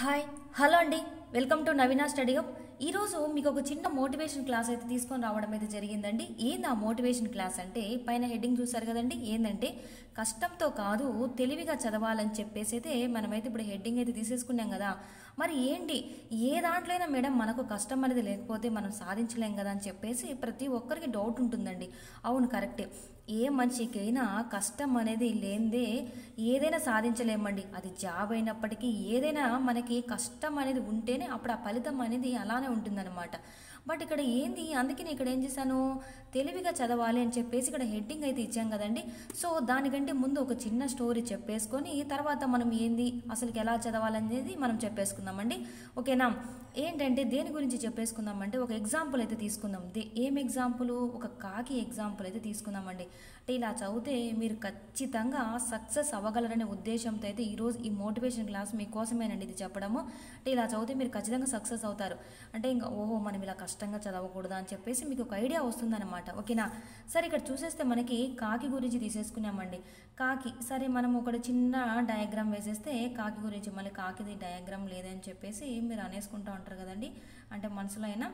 hi hello అండి welcome to Naveena study hub ఈరోజు మీకు ఒక చిన్న మోటివేషన్ క్లాస్ అయితే తీసుకొని రావడం అయితే జరిగిందండి ఏంది ఆ మోటివేషన్ క్లాస్ అంటే పైన హెడ్డింగ్ చూసారు కదండి ఏంటంటే కష్టంతో కాదు తెలివిగా చదవాలని చెప్పేసి అయితే మనమైతే ఇప్పుడు హెడ్డింగ్ అయితే తీసేసుకున్నాం కదా మరి ఏంటి ఏ దాంట్లో అయినా మేడం మనకు కష్టం అనేది లేకపోతే మనం సాధించలేం కదా అని చెప్పేసి ప్రతి ఒక్కరికి డౌట్ ఉంటుందండి అవును కరెక్టే ఏ మనిషికైనా కష్టం అనేది లేనిదే ఏదైనా సాధించలేమండి అది జాబ్ అయినప్పటికీ ఏదైనా మనకి కష్టం అనేది ఉంటేనే అప్పుడు ఆ ఫలితం అనేది అలానే ఉంటుందన్నమాట బట్ ఇక్కడ ఏంది అందుకే నేను ఇక్కడ ఏం చేశాను తెలివిగా చదవాలి అని చెప్పేసి ఇక్కడ హెడ్డింగ్ అయితే ఇచ్చాం కదండి సో దానికంటే ముందు ఒక చిన్న స్టోరీ చెప్పేసుకొని తర్వాత మనం ఏంది అసలుకి ఎలా చదవాలనేది మనం చెప్పేసుకుందామండి ఓకేనా ఏంటంటే దేని గురించి చెప్పేసుకుందామంటే ఒక ఎగ్జాంపుల్ అయితే తీసుకుందాం దే ఏం ఎగ్జాంపుల్ ఒక కాకి ఎగ్జాంపుల్ అయితే తీసుకుందామండి అంటే ఇలా చదివితే మీరు ఖచ్చితంగా సక్సెస్ అవ్వగలరనే ఉద్దేశంతో అయితే ఈరోజు ఈ మోటివేషన్ క్లాస్ మీకోసమేనండి ఇది చెప్పడము అంటే ఇలా చదివితే మీరు ఖచ్చితంగా సక్సెస్ అవుతారు అంటే ఇంకా ఓహో మనం ఇలా కష్టంగా చదవకూడదు అని చెప్పేసి మీకు ఒక ఐడియా వస్తుందన్నమాట ఓకేనా సరే ఇక్కడ చూసేస్తే మనకి కాకి గురించి తీసేసుకున్నామండి కాకి సరే మనం ఒకటి చిన్న డయాగ్రామ్ వేసేస్తే కాకి గురించి మళ్ళీ కాకిది డయాగ్రామ్ లేదని చెప్పేసి మీరు అనేసుకుంటూ ఉంటారు కదండి అంటే మనసులో అయినా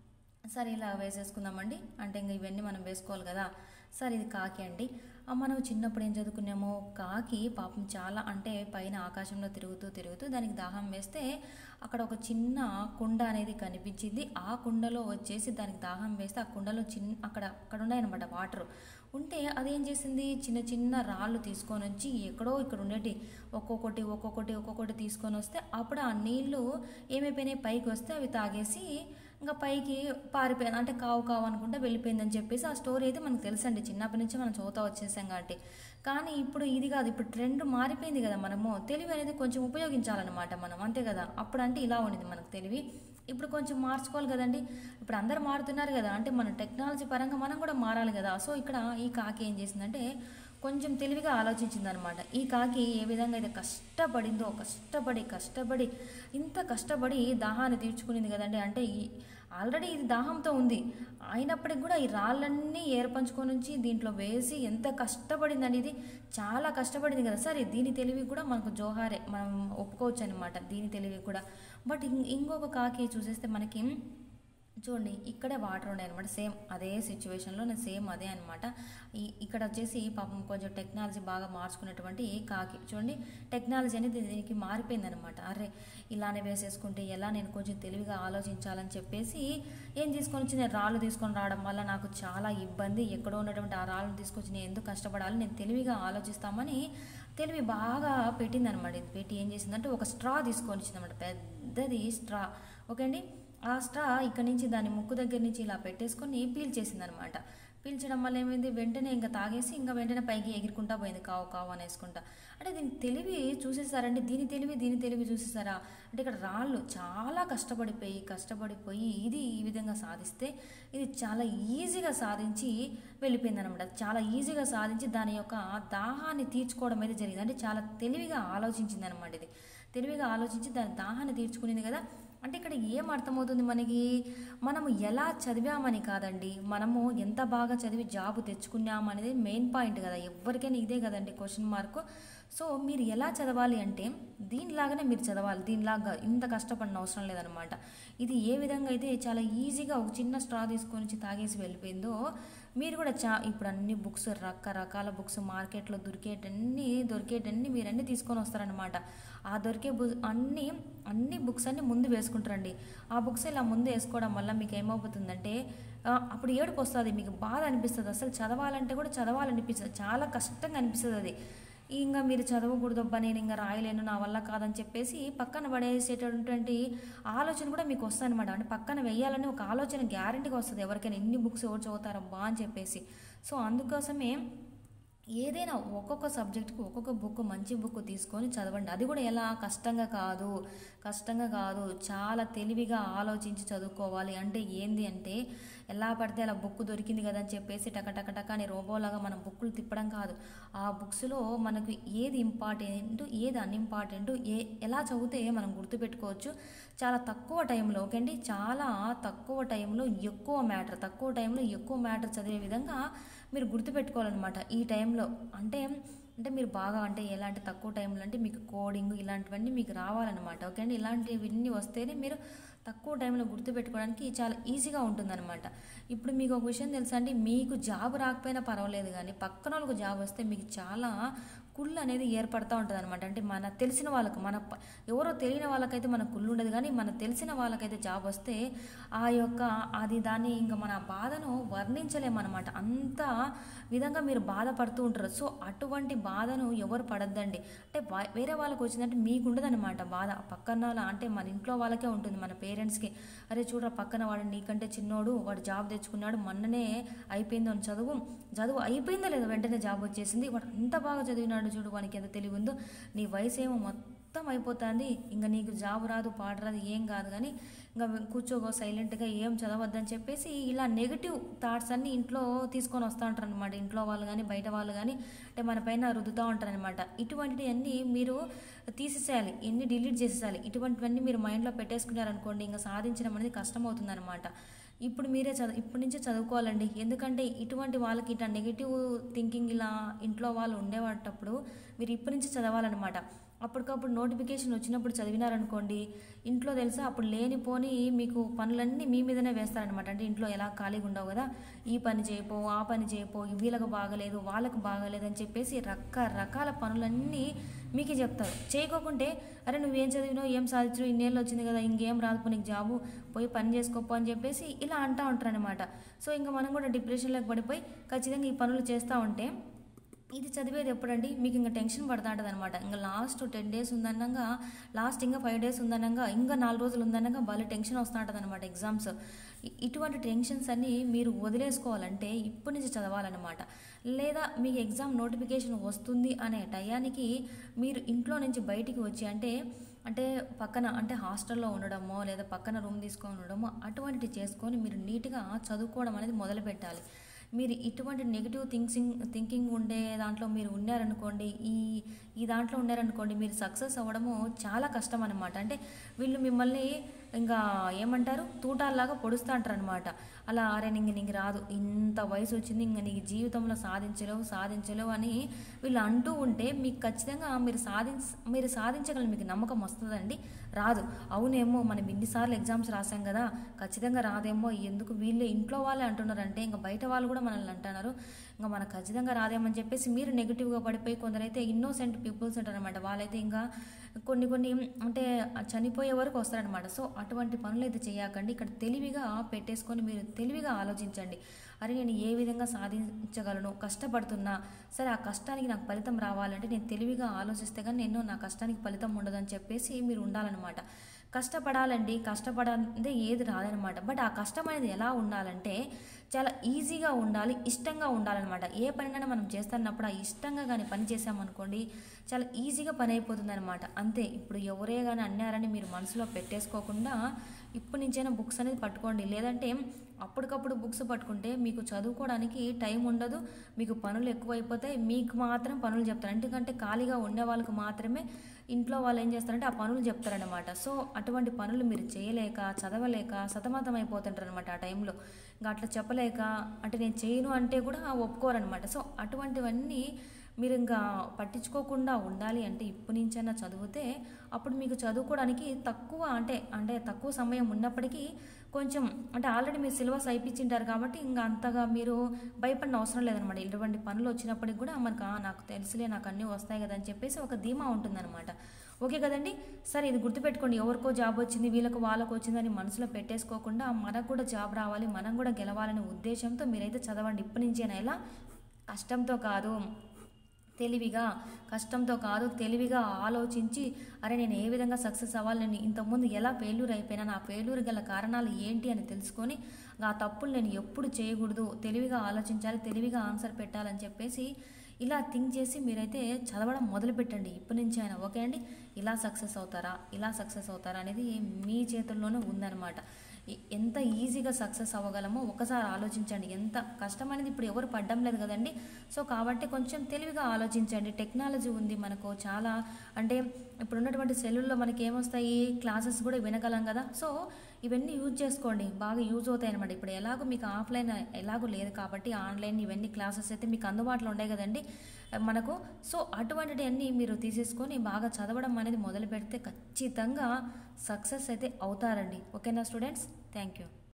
సరే ఇలా వేసేసుకుందామండి అంటే ఇంకా ఇవన్నీ మనం వేసుకోవాలి కదా సరే ఇది కాకి అండి ఆ మనం చిన్నప్పుడు ఏం చదువుకున్నామో కాకి పాపం చాలా అంటే పైన ఆకాశంలో తిరుగుతూ తిరుగుతూ దానికి దాహం వేస్తే అక్కడ ఒక చిన్న కుండ అనేది కనిపించింది ఆ కుండలో వచ్చేసి దానికి దాహం వేస్తే ఆ కుండలో చిన్న అక్కడ అక్కడ ఉన్నాయన్నమాట వాటర్ ఉంటే అదేం చేసింది చిన్న చిన్న రాళ్ళు తీసుకొని వచ్చి ఎక్కడో ఇక్కడ ఉండేటి ఒక్కొక్కటి ఒక్కొక్కటి ఒక్కొక్కటి తీసుకొని వస్తే అప్పుడు ఆ నీళ్లు ఏమైపోయినాయి పైకి వస్తే అవి తాగేసి ఇంకా పైకి పారిపోయింది అంటే కావు కావు అనుకుంటే వెళ్ళిపోయిందని చెప్పేసి ఆ స్టోరీ అయితే మనకు తెలుసండి చిన్నప్పటి నుంచి మనం చదువుతా వచ్చేసాం కాబట్టి కానీ ఇప్పుడు ఇది కాదు ఇప్పుడు ట్రెండ్ మారిపోయింది కదా మనము తెలివి అనేది కొంచెం ఉపయోగించాలన్నమాట మనం అంతే కదా అప్పుడు అంటే ఇలా ఉండేది మనకు తెలివి ఇప్పుడు కొంచెం మార్చుకోవాలి కదండి ఇప్పుడు అందరు మారుతున్నారు కదా అంటే మన టెక్నాలజీ పరంగా మనం కూడా మారాలి కదా సో ఇక్కడ ఈ కాకి ఏం చేసిందంటే కొంచెం తెలివిగా ఆలోచించిందనమాట ఈ కాకి ఏ విధంగా అయితే కష్టపడిందో కష్టపడి కష్టపడి ఇంత కష్టపడి దాహాన్ని తీర్చుకునింది కదండి అంటే ఈ ఆల్రెడీ ఇది దాహంతో ఉంది అయినప్పటికి కూడా ఈ రాళ్ళన్నీ ఏర్పంచుకొని నుంచి దీంట్లో వేసి ఎంత కష్టపడిందండి ఇది చాలా కష్టపడింది కదా సరే దీని తెలివి కూడా మనకు జోహారే మనం ఒప్పుకోవచ్చు అనమాట దీని తెలివి కూడా బట్ ఇంకొక కాకి చూసేస్తే మనకి చూడండి ఇక్కడే వాటర్ ఉన్నాయి అనమాట సేమ్ అదే సిచ్యువేషన్లో నేను సేమ్ అదే అనమాట ఈ ఇక్కడ వచ్చేసి పాపం కొంచెం టెక్నాలజీ బాగా మార్చుకున్నటువంటి కాకి చూడండి టెక్నాలజీ అనేది దీనికి మారిపోయింది అనమాట అరే ఇలానే వేసేసుకుంటే ఎలా నేను కొంచెం తెలివిగా ఆలోచించాలని చెప్పేసి ఏం తీసుకొని వచ్చి నేను రాళ్ళు తీసుకొని రావడం వల్ల నాకు చాలా ఇబ్బంది ఎక్కడో ఉన్నటువంటి ఆ రాళ్ళను తీసుకొచ్చి నేను ఎందుకు కష్టపడాలి నేను తెలివిగా ఆలోచిస్తామని తెలివి బాగా పెట్టిందనమాట ఇది పెట్టి ఏం చేసిందంటే ఒక స్ట్రా తీసుకొని వచ్చిందన్నమాట పెద్దది స్ట్రా ఓకే అండి ఆ స్ట్రా ఇక్కడ నుంచి దాని ముక్కు దగ్గర నుంచి ఇలా పెట్టేసుకొని పీల్చేసింది అనమాట పీల్చడం వల్ల ఏమైంది వెంటనే ఇంకా తాగేసి ఇంకా వెంటనే పైకి ఎగురుకుంటా పోయింది కావు కావు అనేసుకుంటా అంటే దీని తెలివి చూసేసారండి దీని తెలివి దీని తెలివి చూసేసారా అంటే ఇక్కడ రాళ్ళు చాలా కష్టపడిపోయి కష్టపడిపోయి ఇది ఈ విధంగా సాధిస్తే ఇది చాలా ఈజీగా సాధించి వెళ్ళిపోయింది అనమాట చాలా ఈజీగా సాధించి దాని యొక్క దాహాన్ని తీర్చుకోవడం అయితే జరిగింది అంటే చాలా తెలివిగా ఆలోచించింది అనమాట ఇది తెలివిగా ఆలోచించి దాని దాహాన్ని తీర్చుకునేది కదా అంటే ఇక్కడ ఏం అర్థమవుతుంది మనకి మనము ఎలా చదివామని కాదండి మనము ఎంత బాగా చదివి జాబ్ తెచ్చుకున్నాం అనేది మెయిన్ పాయింట్ కదా ఎవరికైనా ఇదే కదండి క్వశ్చన్ మార్క్ సో మీరు ఎలా చదవాలి అంటే దీనిలాగానే మీరు చదవాలి దీనిలాగా ఇంత కష్టపడిన అవసరం లేదనమాట ఇది ఏ విధంగా అయితే చాలా ఈజీగా ఒక చిన్న స్ట్రా తీసుకొని వచ్చి తాగేసి వెళ్ళిపోయిందో మీరు కూడా చా ఇప్పుడు అన్ని బుక్స్ రకరకాల బుక్స్ మార్కెట్లో దొరికేటన్ని దొరికేటన్ని మీరు అన్ని తీసుకొని వస్తారనమాట ఆ దొరికే బు అన్ని అన్ని బుక్స్ అన్ని ముందు వేసుకుంటారండి ఆ బుక్స్ ఇలా ముందు వేసుకోవడం వల్ల మీకు ఏమవుతుందంటే అప్పుడు ఏడుపు వస్తుంది మీకు బాధ అనిపిస్తుంది అసలు చదవాలంటే కూడా చదవాలనిపిస్తుంది చాలా కష్టంగా అనిపిస్తుంది అది ఇంకా మీరు చదవకూడదబ్బా నేను ఇంకా రాయలేను నా వల్ల కాదని చెప్పేసి పక్కన పడేసేటటువంటి ఆలోచన కూడా మీకు వస్తుంది అనమాట అంటే పక్కన వేయాలని ఒక ఆలోచన గ్యారంటీగా వస్తుంది ఎవరికైనా ఎన్ని బుక్స్ ఎవరు చదువుతారబ్బా అని చెప్పేసి సో అందుకోసమే ఏదైనా ఒక్కొక్క సబ్జెక్ట్కి ఒక్కొక్క బుక్ మంచి బుక్ తీసుకొని చదవండి అది కూడా ఎలా కష్టంగా కాదు కష్టంగా కాదు చాలా తెలివిగా ఆలోచించి చదువుకోవాలి అంటే ఏంది అంటే ఎలా పడితే అలా బుక్ దొరికింది కదా అని చెప్పేసి టక టక టక అని రోబోలాగా మనం బుక్కులు తిప్పడం కాదు ఆ బుక్స్లో మనకు ఏది ఇంపార్టెంట్ ఏది అన్ఇంపార్టెంట్ ఏ ఎలా చదివితే మనం గుర్తుపెట్టుకోవచ్చు చాలా తక్కువ టైంలో ఓకే అండి చాలా తక్కువ టైంలో ఎక్కువ మ్యాటర్ తక్కువ టైంలో ఎక్కువ మ్యాటర్ చదివే విధంగా మీరు గుర్తుపెట్టుకోవాలన్నమాట ఈ టైంలో అంటే అంటే మీరు బాగా అంటే ఎలాంటి తక్కువ టైంలో అంటే మీకు కోడింగ్ ఇలాంటివన్నీ మీకు రావాలన్నమాట ఓకే అండి ఇలాంటివన్నీ వస్తేనే మీరు తక్కువ టైంలో గుర్తుపెట్టుకోవడానికి చాలా ఈజీగా ఉంటుందన్నమాట ఇప్పుడు మీకు ఒక విషయం తెలుసా అండి మీకు జాబ్ రాకపోయినా పర్వాలేదు కానీ పక్కన వాళ్ళకు జాబ్ వస్తే మీకు చాలా కుళ్ళు అనేది ఏర్పడుతూ ఉంటుంది అనమాట అంటే మన తెలిసిన వాళ్ళకు మన ప- ఎవరో తెలియని వాళ్ళకైతే మన కుళ్ళు ఉండదు కానీ మన తెలిసిన వాళ్ళకైతే జాబ్ వస్తే ఆ యొక్క అది దాన్ని ఇంకా మన బాధను వర్ణించలేమన్నమాట అంత విధంగా మీరు బాధపడుతూ ఉంటారు సో అటువంటి బాధను ఎవరు పడద్దండి అంటే వా- వేరే వాళ్ళకి వచ్చిందంటే మీకు ఉండదన్నమాట బాధ పక్కన వాళ్ళ- అంటే మన ఇంట్లో వాళ్ళకే ఉంటుంది మన పేరెంట్స్కి అరే చూడరా పక్కన వాడు నీకంటే చిన్నోడు వాడు జాబ్ తెచ్చుకున్నాడు మొన్ననే అయిపోయింది అని చదువు చదువు అయిపోయిందో లేదో వెంటనే జాబ్ వచ్చేసింది వాడు అంత బాగా చదివినాడు చూడు వానికి ఎంత తెలివి ఉందో నీ వయసు ఏమో మొత్తం అయిపోతుంది ఇంకా నీకు జాబ్ రాదు పాట రాదు ఏం కాదు కానీ ఇంకా కూర్చోగో సైలెంట్గా ఏం చదవద్దని చెప్పేసి ఇలా నెగిటివ్ థాట్స్ అన్ని ఇంట్లో తీసుకొని వస్తూ ఉంటారు అనమాట ఇంట్లో వాళ్ళు కానీ బయట వాళ్ళు కానీ అంటే మన పైన రుద్దుతూ ఉంటారు అనమాట ఇటువంటివన్నీ మీరు తీసేసేయాలి ఎన్ని డిలీట్ చేసేయాలి ఇటువంటివన్నీ మీరు మైండ్లో పెట్టేసుకున్నారనుకోండి ఇంకా సాధించడం అనేది కష్టం అవుతుందన్నమాట ఇప్పుడు మీరే చదువు ఇప్పటి నుంచే చదువుకోవాలండి ఎందుకంటే ఇటువంటి వాళ్ళకి ఇట్లా నెగిటివ్ థింకింగ్ ఇలా ఇంట్లో వాళ్ళు ఉండేటప్పుడు మీరు ఇప్పటి నుంచి చదవాలన్నమాట అప్పటికప్పుడు నోటిఫికేషన్ వచ్చినప్పుడు చదివినారనుకోండి ఇంట్లో తెలుసా అప్పుడు లేనిపోని మీకు పనులన్నీ మీ మీదనే వేస్తారనమాట అంటే ఇంట్లో ఎలా ఖాళీగా ఉండవు కదా ఈ పని చేయపో ఆ పని చేయపో వీళ్ళకి బాగలేదు వాళ్ళకి బాగలేదు అని చెప్పేసి రకరకాల పనులన్నీ మీకే చెప్తారు చేయకోకుంటే అరే నువ్వేం చదివినావు ఏం సాధించు ఇన్నేళ్ళు వచ్చింది కదా ఇంకేం రాదు నీకు జాబు పోయి పని చేసుకోపో అని చెప్పేసి ఇలా అంటూ ఉంటారనమాట సో ఇంకా మనం కూడా డిప్రెషన్లోకి పడిపోయి ఖచ్చితంగా ఈ పనులు చేస్తూ ఉంటే ఇది చదివేది ఎప్పుడండి మీకు ఇంకా టెన్షన్ పడతా ఉంటుంది అనమాట ఇంకా లాస్ట్ టెన్ డేస్ ఉందనగా లాస్ట్ ఇంకా ఫైవ్ డేస్ ఉందనగా ఇంకా నాలుగు రోజులు ఉందనగా భలే టెన్షన్ వస్తూ ఉంటుంది అనమాట ఎగ్జామ్స్ ఇ- ఇటువంటి టెన్షన్స్ అన్ని మీరు వదిలేసుకోవాలంటే ఇప్పటి నుంచి చదవాలన్నమాట లేదా మీకు ఎగ్జామ్ నోటిఫికేషన్ వస్తుంది అనే టయానికి మీరు ఇంట్లో నుంచి బయటికి వచ్చి అంటే అంటే పక్కన అంటే హాస్టల్లో ఉండడమో లేదా పక్కన రూమ్ తీసుకొని ఉండడమో అటువంటివి చేసుకొని మీరు నీట్గా చదువుకోవడం అనేది మొదలు పెట్టాలి మీరు ఇటువంటి నెగిటివ్ థింకింగ్ థింకింగ్ ఉండే దాంట్లో మీరు ఉన్నారనుకోండి ఈ ఈ దాంట్లో ఉన్నారనుకోండి మీరు సక్సెస్ అవ్వడము చాలా కష్టం అనమాట అంటే వీళ్ళు మిమ్మల్ని ఇంకా ఏమంటారు తూటాల్లాగా పొడుస్తూ అంటారు అనమాట అలా అరే ఇంక నీకు రాదు ఇంత వయసు వచ్చింది ఇంక నీకు జీవితంలో సాధించలేవు సాధించలేవు అని వీళ్ళు అంటూ ఉంటే మీకు ఖచ్చితంగా మీరు సాధించ మీరు సాధించగల మీకు నమ్మకం వస్తుందండి రాదు అవునేమో మనం ఇన్నిసార్లు ఎగ్జామ్స్ రాసాం కదా ఖచ్చితంగా రాదేమో ఎందుకు వీళ్ళే ఇంట్లో వాళ్ళే అంటున్నారంటే ఇంకా బయట వాళ్ళు కూడా మనల్ని అంటున్నారు ఇంకా మనకు ఖచ్చితంగా రాదేమని చెప్పేసి మీరు నెగిటివ్గా పడిపోయి కొందరైతే ఇన్నోసెంట్ పీపుల్స్ ఉంటారనమాట వాళ్ళైతే ఇంకా కొన్ని కొన్ని అంటే చనిపోయే వరకు వస్తారనమాట సో అటువంటి పనులు అయితే చేయకండి ఇక్కడ తెలివిగా పెట్టేసుకొని మీరు తెలివిగా ఆలోచించండి అరే నేను ఏ విధంగా సాధించగలను కష్టపడుతున్నా సరే ఆ కష్టానికి నాకు ఫలితం రావాలంటే నేను తెలివిగా ఆలోచిస్తే కానీ నేను నా కష్టానికి ఫలితం ఉండదని చెప్పేసి మీరు ఉండాలన్నమాట కష్టపడాలండి కష్టపడాలంటే ఏది రాదనమాట బట్ ఆ కష్టం అనేది ఎలా ఉండాలంటే చాలా ఈజీగా ఉండాలి ఇష్టంగా ఉండాలన్నమాట ఏ పనినైనా మనం చేస్తున్నప్పుడు ఆ ఇష్టంగా కానీ పని చేసామనుకోండి చాలా ఈజీగా పని అయిపోతుంది అనమాట అంతే ఇప్పుడు ఎవరే కానీ అన్నారని మీరు మనసులో పెట్టేసుకోకుండా ఇప్పటి నుంచైనా బుక్స్ అనేది పట్టుకోండి లేదంటే అప్పటికప్పుడు బుక్స్ పట్టుకుంటే మీకు చదువుకోవడానికి టైం ఉండదు మీకు పనులు ఎక్కువైపోతాయి మీకు మాత్రం పనులు చెప్తారు ఎందుకంటే ఖాళీగా ఉండే వాళ్ళకి మాత్రమే ఇంట్లో వాళ్ళు ఏం చేస్తారంటే ఆ పనులు చెప్తారనమాట సో అటువంటి పనులు మీరు చేయలేక చదవలేక సతమతం అయిపోతుంటారు అనమాట ఆ టైంలో ఇంకా అట్లా చెప్పలేక అంటే నేను చేయను అంటే కూడా ఒప్పుకోరనమాట సో అటువంటివన్నీ మీరు ఇంకా పట్టించుకోకుండా ఉండాలి అంటే ఇప్పటి నుంచైనా చదివితే అప్పుడు మీకు చదువుకోవడానికి తక్కువ అంటే అంటే తక్కువ సమయం ఉన్నప్పటికీ కొంచెం అంటే ఆల్రెడీ మీరు సిలబస్ అయిపించింటారు కాబట్టి ఇంకా అంతగా మీరు భయపడిన అవసరం లేదనమాట ఇటువంటి పనులు వచ్చినప్పటికి కూడా మనకు "ఆ, నాకు తెలుసులే నాకు అన్నీ వస్తాయి కదా అని చెప్పేసి ఒక ధీమా ఉంటుందన్నమాట ఓకే కదండి సరే ఇది గుర్తుపెట్టుకోండి ఎవరికో జాబ్ వచ్చింది వీళ్ళకు వాళ్ళకు వచ్చిందని మనసులో పెట్టేసుకోకుండా మనకు కూడా జాబ్ రావాలి మనం కూడా గెలవాలనే ఉద్దేశంతో మీరైతే చదవండి ఇప్పటి నుంచైనా ఎలా కష్టంతో కాదు తెలివిగా కష్టంతో కాదు తెలివిగా ఆలోచించి అరే నేను ఏ విధంగా సక్సెస్ అవ్వాలి నేను ఇంతకుముందు ఎలా ఫెయిల్యూర్ అయిపోయినా నా ఫెయిల్యూర్ గల కారణాలు ఏంటి అని తెలుసుకొని ఆ తప్పులు నేను ఎప్పుడు చేయకూడదు తెలివిగా ఆలోచించాలి తెలివిగా ఆన్సర్ పెట్టాలని చెప్పేసి ఇలా థింక్ చేసి మీరైతే చదవడం మొదలు పెట్టండి ఇప్పటి నుంచి అయినా ఓకే అండి ఇలా సక్సెస్ అవుతారా ఇలా సక్సెస్ అవుతారా అనేది మీ చేతుల్లోనే ఉందన్నమాట ఎ- ఎంత ఈజీగా సక్సెస్ అవ్వగలమో ఒకసారి ఆలోచించండి ఎంత కష్టం అనేది ఇప్పుడు ఎవరు పడ్డం లేదు కదండి సో కాబట్టి కొంచెం తెలివిగా ఆలోచించండి టెక్నాలజీ ఉంది మనకు చాలా అంటే ఇప్పుడు ఉన్నటువంటి సెల్లుల్లో మనకి ఏమొస్తాయి క్లాసెస్ కూడా వినగలం కదా సో ఇవన్నీ యూజ్ చేసుకోండి బాగా యూజ్ అవుతాయి అనమాట ఇప్పుడు ఎలాగో మీకు ఆఫ్లైన్ ఎలాగో లేదు కాబట్టి ఆన్లైన్ ఇవన్నీ క్లాసెస్ అయితే మీకు అందుబాటులో ఉన్నాయి కదండి మనకు సో అటువంటివి అన్నీ మీరు తీసేసుకొని బాగా చదవడం అనేది మొదలు పెడితే ఖచ్చితంగా సక్సెస్ అయితే అవుతారండి ఓకేనా స్టూడెంట్స్ థ్యాంక్ యూ